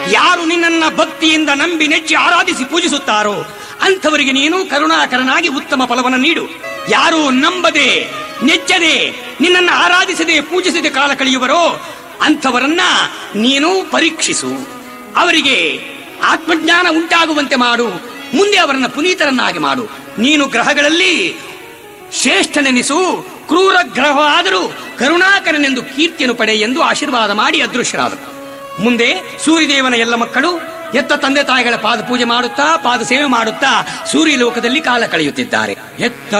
ಯಾರು ನಿನ್ನನ್ನ ಭಕ್ತಿಯಿಂದ ನಂಬಿ ನೆಚ್ಚಿ ಆರಾಧಿಸಿ ಪೂಜಿಸುತ್ತಾರೋ ಅಂಥವರಿಗೆ ನೀನು ಕರುಣಾಕರನಾಗಿ ಉತ್ತಮ ಫಲವನ್ನು ನೀಡು ಯಾರು ನಂಬದೆ ನೆಚ್ಚದೆ ನಿನ್ನನ್ನು ಆರಾಧಿಸದೆ ಪೂಜಿಸದೆ ಕಾಲ ಕಳೆಯುವರೋ ಅಂಥವರನ್ನ ನೀನು ಪರೀಕ್ಷಿಸು ಅವರಿಗೆ ಆತ್ಮಜ್ಞಾನ ಉಂಟಾಗುವಂತೆ ಮಾಡು ಮುಂದೆ ಅವರನ್ನ ಪುನೀತರನ್ನಾಗಿ ಮಾಡು ನೀನು ಗ್ರಹಗಳಲ್ಲಿ ಶ್ರೇಷ್ಠನೆನಿಸು ಕ್ರೂರ ಗ್ರಹವಾದರೂ ಕರುಣಾಕರನೆಂದು ಕೀರ್ತಿಯನ್ನು ಪಡೆ ಎಂದು ಆಶೀರ್ವಾದ ಮಾಡಿ ಅದೃಶ್ಯರಾದರು ಮುಂದೆ ಸೂರ್ಯದೇವನ ಎಲ್ಲ ಮಕ್ಕಳು ಎತ್ತ ತಂದೆ ತಾಯಿಗಳ ಪಾದ ಪೂಜೆ ಮಾಡುತ್ತಾ ಪಾದ ಸೇವೆ ಮಾಡುತ್ತಾ ಸೂರ್ಯ ಲೋಕದಲ್ಲಿ ಕಾಲ ಕಳೆಯುತ್ತಿದ್ದಾರೆ ಎತ್ತ